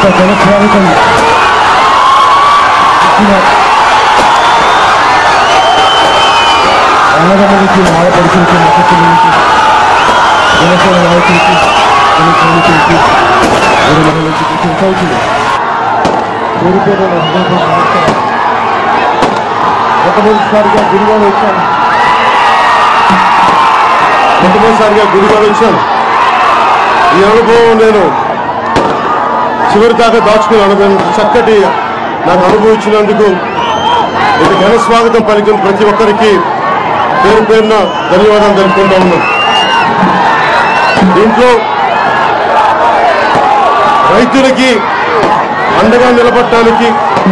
ఇంత ఘన స్వాగతం ఇచ్చిన ఆడమనికి ఆడపడుతున్న నక్షత్రానికి జనసేన నాయకుడికి జన సైనికులకి వేరే మహిళలకి కృతజ్ఞతలు పేరు పేరు నా హృదయపూర్వక నమస్కారం మొట్టమొదటిసారిగా గురువారం వచ్చాను మొట్టమొదటిసారిగా గుడివాడ వచ్చాను ఈ అనుభవం నేను చివరి దాకా దాచుకుని అనుభవం చక్కటి నాకు అనుభవం ఇచ్చినందుకు ఇది ఘన స్వాగతం పలికిన ప్రతి ఒక్కరికి పేరు పేరున ధన్యవాదాలు తెలుపుకుంటా ఉన్నాం దీంట్లో రైతులకి అండగా నిలబడటానికి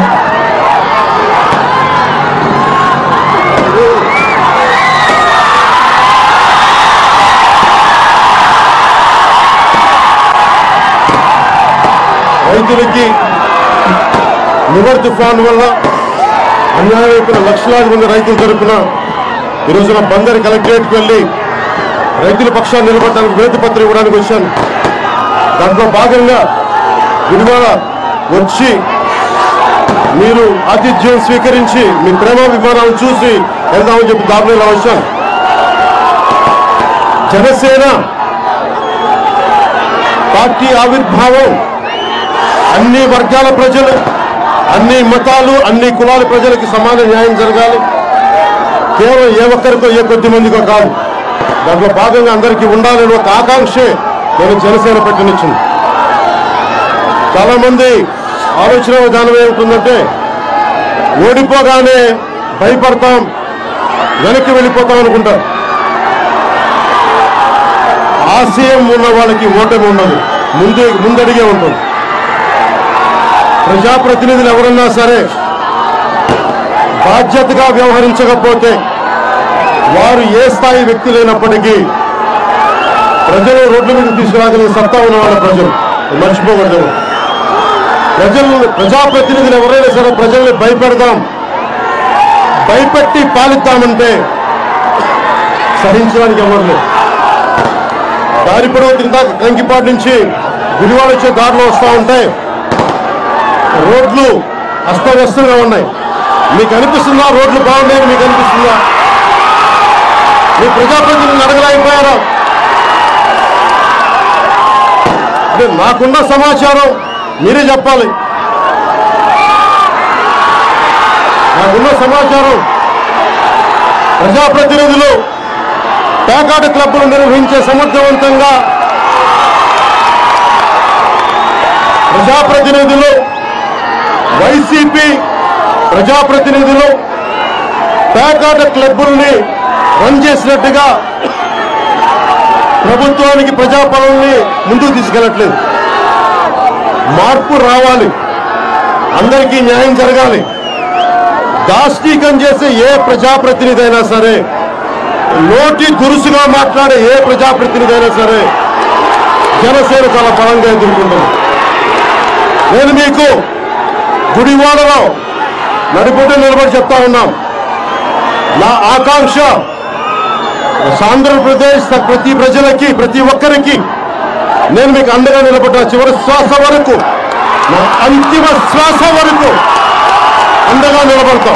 రైతులకి నివర్ తుఫాన్ వల్ల అన్యాయమైన లక్షలాది మంది రైతుల తరపున ఈ రోజున బందరి కలెక్టరేట్కి వెళ్ళి రైతుల పక్షాన్ని నిలబడడానికి వినతి పత్రం ఇవ్వడానికి వచ్చాను దాంట్లో భాగంగా గుడివాడ వచ్చి మీరు ఆతిథ్యం స్వీకరించి మీ ప్రేమాభిమానాలను చూసి వెళ్దామని చెప్పి దారిలో ఇలా వచ్చాను జనసేన పార్టీ ఆవిర్భావం అన్ని వర్గాల ప్రజలు అన్ని మతాలు అన్ని కులాల ప్రజలకి సమాన న్యాయం జరగాలి కేవలం ఏ ఒక్కరికో ఏ కొద్ది మందికో కాదు దాంట్లో భాగంగా అందరికీ ఉండాలని ఒక ఆకాంక్షే నేను జనసేన పెట్టనిచ్చింది చాలా మంది ఆలోచన విధానం ఏమిటిందంటే ఓడిపోగానే భయపడతాం వెనక్కి వెళ్ళిపోతాం అనుకుంటారు ఆశయం ఉన్న వాళ్ళకి ఓటమి ఉండదు ముందు ముందడిగే ఉంటుంది ప్రజాప్రతినిధులు ఎవరన్నా సరే బాధ్యతగా వ్యవహరించకపోతే వారు ఏ స్థాయి వ్యక్తులైనప్పటికీ ప్రజలు రోడ్ల మీద తీసుకురాగలిగే సత్తా ఉన్న వాళ్ళ ప్రజలు ఇది మర్చిపోకూడదు ప్రజలు ప్రజాప్రతినిధులు ఎవరైనా సరే ప్రజల్ని భయపెడదాం భయపెట్టి పాలిద్దామంటే సహించడానికి ఎవరు లేరు దారి పొడవు ఇందాక కంకిపాటి నుంచి గుడివాడ వచ్చే దారిలో వస్తూ ఉంటే రోడ్లు అస్తవ్యస్తంగా ఉన్నాయి మీకు అనిపిస్తుందా రోడ్లు బాగున్నాయని మీకు అనిపిస్తుందా మీ ప్రజాప్రతినిధులు అడగలేకపోయారా అంటే నాకున్న సమాచారం మీరే చెప్పాలి నాకున్న సమాచారం ప్రజాప్రతినిధులు పేకాట క్లబ్లు నిర్వహించే సమర్థవంతంగా ప్రజాప్రతినిధులు వైసీపీ ప్రజాప్రతినిధులు పేకాట క్లబ్బుల్ని రన్ చేసినట్టుగా ప్రభుత్వానికి ప్రజాపాలనని ముందుకు తీసుకెళ్ళట్లేదు మార్పు రావాలి అందరికీ న్యాయం జరగాలి దాష్టీకం చేసే ఏ ప్రజాప్రతినిధి అయినా సరే నోటి దురుసుగా మాట్లాడే ఏ ప్రజాప్రతినిధి అయినా సరే జనసేన చాలా బలంగా ఎదుర్కొంటుంది నేను మీకు గుడివాడలో నడిపోతే నిలబడి చెప్తా ఉన్నాం నా ఆకాంక్ష ఆంధ్రప్రదేశ్ ప్రతి ప్రజలకి ప్రతి ఒక్కరికి నేను మీకు అండగా నిలబడ్డా చివరి శ్వాస వరకు నా అంతిమ శ్వాస వరకు అండగా నిలబడతాం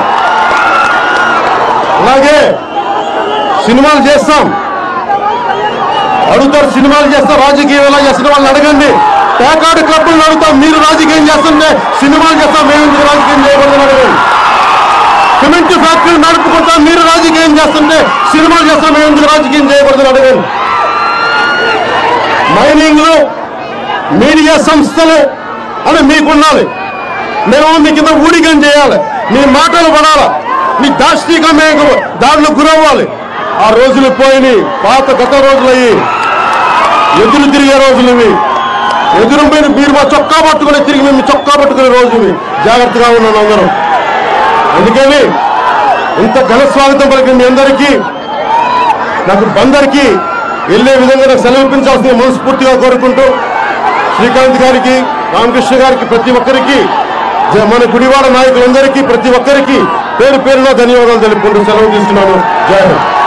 అలాగే సినిమాలు చేస్తాం అడుగుతారు సినిమాలు చేస్తాం రాజకీయం ఎలా చేస్తున్న వాళ్ళని అడగండి పేకాడు క్లబ్బులు అడుగుతాం మీరు రాజకీయం చేస్తుంటే సినిమాలు చేస్తాం మేము ఎందుకు రాజకీయం చేయకూడదని అడగండి సిమెంట్ ఫ్యాక్టరీ నడుపుకుంటాం మీరు రాజకీయం చేస్తుంటే సినిమాలు చేస్తాం మేము ఎందుకు రాజకీయం చేయకూడదని అడగండి మైనింగ్లు మీడియా సంస్థలు అని మీకు ఉండాలి మేము మీ కింద ఊడిగం చేయాలి మీ మాటలు పడాలి మీ దాష్టికం మేము దాంట్లో గురవ్వాలి ఆ రోజులు పోయినాయి పాత గత రోజులయ్యి ఎదురు తిరిగే రోజులు ఇవి ఎదురు మీరు మీరు మా చొక్కా పట్టుకుని తిరిగి మేము చొక్కా పట్టుకునే రోజు ఇవి జాగ్రత్తగా ఉన్నాను అందరం అందుకని ఇంత ఘన స్వాగతం పలికిన మీ అందరికీ నాకు బందరికి వెళ్ళే విధంగా నాకు సెలవిపించాల్సిన మనస్ఫూర్తిగా కోరుకుంటూ శ్రీకాంత్ గారికి రామకృష్ణ గారికి ప్రతి ఒక్కరికి జ- మన గుడివాడ నాయకులందరికీ ప్రతి ఒక్కరికి పేరు పేరున ధన్యవాదాలు తెలుపుకుంటూ సెలవు తీసుకున్నాను జై హింద్